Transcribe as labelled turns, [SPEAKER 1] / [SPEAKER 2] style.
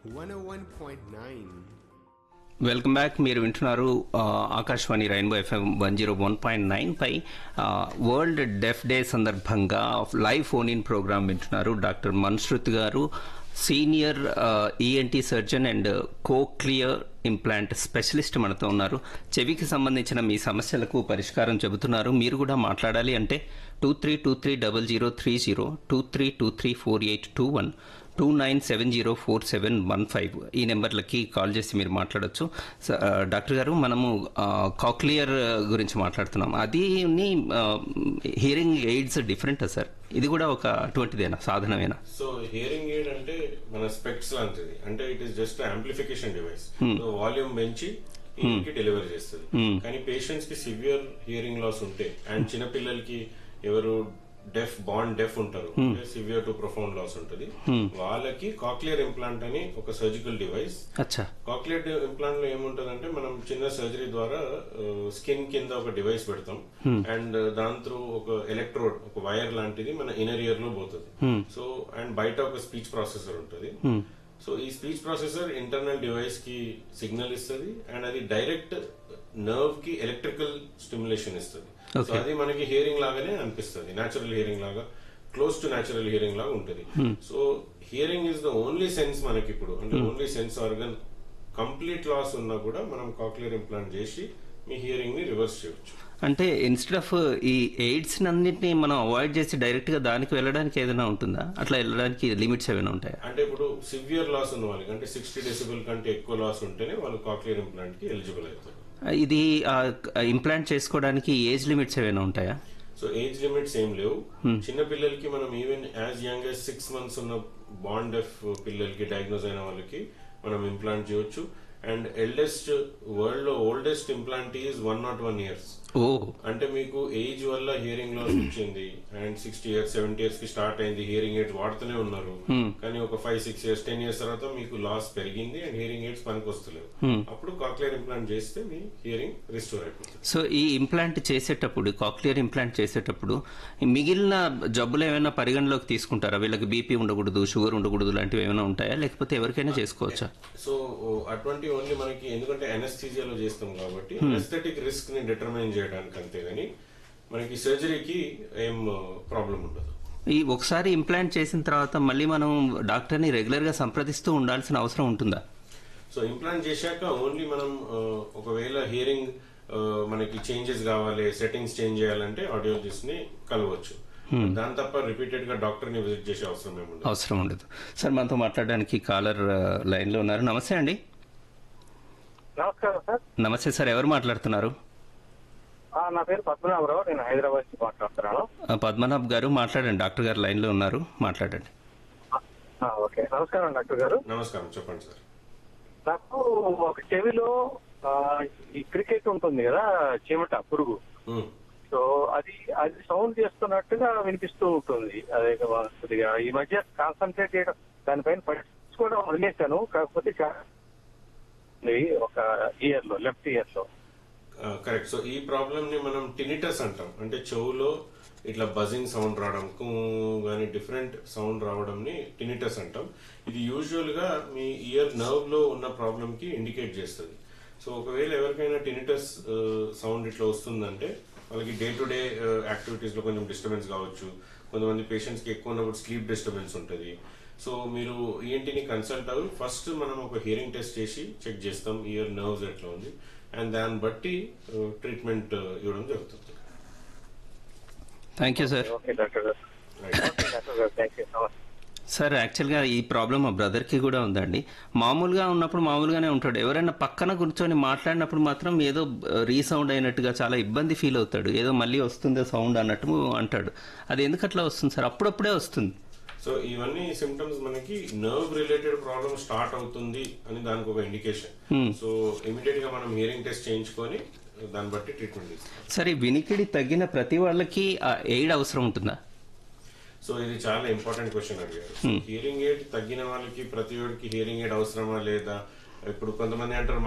[SPEAKER 1] 101.9
[SPEAKER 2] welcome back మీరు వింటున్నారు ఆ, Akashvani rainbow FM one zero one point nine పై ఆ, వరల్డ్ డెఫ్ డే సందర్భంగా లైవ్ ఫోన్ ఇన్ ప్రోగ్రామ్ వింటున్నారు డాక్టర్ మన్శ్రుత్ గారు senior ENT surgeon and cochlear implant specialist మనతో ఉన్నారు చెవికి సంబంధించిన మీ సమస్యలకు పరిష్కారం చెబుతున్నారు మీరు కూడా మాట్లాడాలి అంటే two three two three double zero three zero two three two three four eight two one two nine seven zero four seven one five ఈ నెంబర్లకి కాల్ చేసి మీరు మాట్లాడొచ్చు స- ఆ, డాక్టర్ గారు మనము కాక్లియర్ గురించి మాట్లాడుతున్నాం అది హియరింగ్ ఎయిడ్స్ డిఫరెంటా సార్ ఇది కూడా ఒక అటువంటిదేనా సాధనమేనా
[SPEAKER 3] సో హియరింగ్ ఎయిడ్ అంటే మన స్పెక్ట్స్ లాంటిది అంటే it is just amplification device so volume పెంచి కి డెలివరీ చేస్తుంది కానీ పేషెంట్స్ కి సివియర్ హియరింగ్ లాస్ ఉంటే అండ్ చిన్న పిల్లలకి ఎవరు డెఫ్ బాండ్ డెఫ్ ఉంటారు సివియర్ టు ప్రొఫౌండ్ లాస్ ఉంటుంది వాళ్ళకి కాక్లియర్ ఇంప్లాంట్ అని ఒక సర్జికల్ డివైస్
[SPEAKER 2] అచ్చా
[SPEAKER 3] కాక్లియర్ ఇంప్లాంట్ లో ఏముంటదంటే మనం చిన్న సర్జరీ ద్వారా స్కిన్ కింద ఒక డివైస్ పెడతాం అండ్ దాని త్రూ ఒక ఎలక్ట్రోడ్ ఒక వైర్ లాంటిది మన ఇన్నర్ ఇయర్ లో పోతుంది సో అండ్ బయట ఒక స్పీచ్ ప్రాసెసర్ ఉంటుంది సో ఈ స్పీచ్ ప్రాసెసర్ ఇంటర్నల్ డివైస్ కి సిగ్నల్ ఇస్తుంది అండ్ అది డైరెక్ట్ నర్వ్ కి ఎలక్ట్రికల్ స్టిమ్యులేషన్ ఇస్తుంది సో అది మనకి హియరింగ్ లాగానే అనిపిస్తుంది నేచురల్ హియరింగ్ లాగా క్లోజ్ టు నేచురల్ హియరింగ్ లాగా ఉంటుంది so hearing is the only sense మనకి ఇప్పుడు అంటే only sense organ complete loss ఉన్నా కూడా మనం కాక్లియర్ ఇంప్లాంట్ చేసి మీ హియరింగ్ ని రివర్స్ చేయొచ్చు
[SPEAKER 2] అంటే ఇన్స్టెడ్ ఆఫ్ ఈ ఎయిడ్స్ అన్నింటినీ మనం అవాయిడ్ చేసి డైరెక్ట్ గా దానికి వెళ్ళడానికి ఏదైనా ఉంటుందా అట్లా వెళ్ళడానికి లిమిట్స్ ఏమైనా ఉంటాయా
[SPEAKER 3] అంటే ఇప్పుడు సివియర్ లాస్ ఉన్న వాళ్ళకి అంటే సిక్స్టీ డెసిబుల్ కంటే ఎక్కువ లాస్ ఉంటేనే వాళ్ళు కాక్లియర్ ఇంప్లాంట్ కి ఎలిజిబుల్ అవుతారు
[SPEAKER 2] ఇది ఇంప్లాంట్ చేసుకోవడానికి ఏజ్ లిమిట్స్ ఏమైనా ఉంటాయా
[SPEAKER 3] సో ఏజ్ లిమిట్స్ ఏం లేవు చిన్న పిల్లలకి మనం even as young as six months ఉన్న బాండ్ ఆఫ్ పిల్లలకి డయాగ్నోజ్ అయిన వాళ్ళకి మనం ఇంప్లాంట్ చేయొచ్చు అండ్ ఎల్డెస్ట్ వరల్డ్ లో oldest implant is one nought one years
[SPEAKER 2] ఓ
[SPEAKER 3] అంటే మీకు ఏజ్ వల్ల హియరింగ్ లాస్ వచ్చింది and sixty years seventy years కి స్టార్ట్ అయింది హియరింగ్ ఎయిడ్స్ వాడుతూనే ఉన్నారు కానీ ఒక five six years ten years తర్వాత మీకు లాస్ పెరిగింది అండ్ హియరింగ్ ఎయిడ్స్ పనికి వస్తలేవు అప్పుడు కాక్లియర్ ఇంప్లాంట్ చేస్తే మీ హియరింగ్ రిస్టోర్ అయిపోతుంది
[SPEAKER 2] సో ఈ ఇంప్లాంట్ చేసేటప్పుడు కాక్లియర్ ఇంప్లాంట్ చేసేటప్పుడు ఈ మిగిలిన జబ్బులు ఏమైనా పరిగణలోకి తీసుకుంటారా వీళ్ళకి బీపీ ఉండకూడదు షుగర్ ఉండకూడదు లాంటివి ఏమైనా ఉంటాయా లేకపోతే ఎవరికైనా చేసుకోవచ్చా
[SPEAKER 3] సో అటువంటి ఓన్లీ మనకి ఎందుకంటే అనస్థీజియాలో చేస్తాం కాబట్టి ఎస్థెటిక్ రిస్క్ ని డిటర్మైన్ చేయడానికి అంతేగాని మనకి సర్జరీకి ఏం ప్రాబ్లం ఉండదు
[SPEAKER 2] ఈ ఒకసారి ఇంప్లాంట్ చేసిన తర్వాత మళ్ళీ మనం డాక్టర్ని రెగ్యులర్ గా సంప్రదిస్తూ ఉండాల్సిన అవసరం ఉంటుందా
[SPEAKER 3] సో ఇంప్లాంట్ చేశాక ఓన్లీ మనం ఆ, ఒకవేళ హియరింగ్ మనకి చేంజెస్ కావాలి సెట్టింగ్స్ చేంజ్ చేయాలంటే ఆడియోలజిస్ట్ ని కలవచ్చు దాని తప్ప రిపీటెడ్ గా డాక్టర్ ని విజిట్ చేసే అవసరం ఏముండదు
[SPEAKER 2] అవసరం ఉండదు సార్ మనతో మాట్లాడడానికి కాలర్ లైన్ లో ఉన్నారు నమస్తే అండి
[SPEAKER 4] నమస్కారం సార్
[SPEAKER 2] నమస్తే సార్ ఎవరు మాట్లాడుతున్నారు
[SPEAKER 4] ఆ, నా పేరు పద్మనాభరావు నేను హైదరాబాద్ నుంచి మాట్లాడుతున్నాను
[SPEAKER 2] ఆ, పద్మనాభ్ గారు మాట్లాడండి డాక్టర్ గారు లైన్ లో ఉన్నారు మాట్లాడండి
[SPEAKER 4] ఆ, ఓకే నమస్కారం డాక్టర్ గారు
[SPEAKER 3] నమస్కారం చెప్పండి సార్
[SPEAKER 4] నాకు ఒక చెవిలో ఆ, ఈ క్రికెట్ ఉంటుంది కదా చెమట పురుగు
[SPEAKER 3] ఉమ్.
[SPEAKER 4] సో అది అది సౌండ్ చేస్తున్నట్టుగా వినిపిస్తూ ఉంటుంది అదే కొద్దిగా ఈ మధ్య కాన్సన్ట్రేట్ చేయడం దానిపైన పట్టించుకోవడం వదిలేశాను కాకపోతే చాలా ఉంది ఒక ఇయర్ లో లెఫ్ట్ ఇయర్ లో
[SPEAKER 3] కరెక్ట్ సో ఈ ప్రాబ్లమ్ ని మనం టినిటస్ అంటాం అంటే చెవులో ఇట్లా బజింగ్ సౌండ్ రావడం కు కానీ డిఫరెంట్ సౌండ్ రావడం ని టినిటస్ అంటాం ఇది యూజువల్ గా మీ ఇయర్ నర్వ్ లో ఉన్న ప్రాబ్లమ్ కి ఇండికేట్ చేస్తుంది సో ఒకవేళ ఎవరికైనా టినిటస్ సౌండ్ ఇట్లా వస్తుందంటే వాళ్ళకి డే టు డే యాక్టివిటీస్ లో కొంచెం డిస్టర్బెన్స్ కావచ్చు కొంతమంది పేషెంట్స్ కి ఎక్కువ ఉన్నప్పుడు స్లీప్ డిస్టర్బెన్స్ ఉంటుంది సో మీరు ఈఎన్టీని కన్సల్ట్ అవ్వి ఫస్ట్ మనం ఒక హియరింగ్ టెస్ట్ చేసి చెక్ చేస్తాం ఇయర్ నర్వ్స్ ఎట్లా ఉంది అండ్ దాన్ని బట్టి ట్రీట్మెంట్ ఇవ్వడం జరుగుతుంది
[SPEAKER 2] thank you sir
[SPEAKER 4] okay doctor గారు ఓకే డాక్టర్ గారు థ్యాంక్ యూ నమస్తే
[SPEAKER 2] సార్ యాక్చువల్గా ఈ ప్రాబ్లం మా బ్రదర్కి కూడా ఉందండి మామూలుగా ఉన్నప్పుడు మామూలుగానే ఉంటాడు ఎవరైనా పక్కన కూర్చొని మాట్లాడినప్పుడు మాత్రం ఏదో రీసౌండ్ అయినట్టుగా చాలా ఇబ్బంది ఫీల్ అవుతాడు ఏదో మళ్ళీ వస్తుందో సౌండ్ అన్నట్టు అంటాడు అది ఎందుకు అట్లా వస్తుంది సార్ అప్పుడప్పుడే వస్తుంది
[SPEAKER 3] సో ఇవన్నీ సిమ్టమ్స్ మనకి నర్వ్ రిలేటెడ్ ప్రాబ్లమ్ స్టార్ట్ అవుతుంది అని దానికి ఒక ఇండికేషన్ సో ఇమీడియట్ గా మనం హియరింగ్ టెస్ట్ చేయించుకొని దాన్ని బట్టి ట్రీట్మెంట్ ఇస్తాం
[SPEAKER 2] సరే వినికిడి తగ్గిన ప్రతి వాళ్ళకి ఆ ఎయిడ్ అవసరం ఉంటుందా
[SPEAKER 3] సో ఇది చాలా ఇంపార్టెంట్ క్వశ్చన్ అడిగారు హియరింగ్ ఎయిడ్ తగ్గిన వాళ్ళకి ప్రతి ఒక్కరికి హియరింగ్ ఎయిడ్ అవసరమా లేదా ఇప్పుడు కొంతమంది అంటారు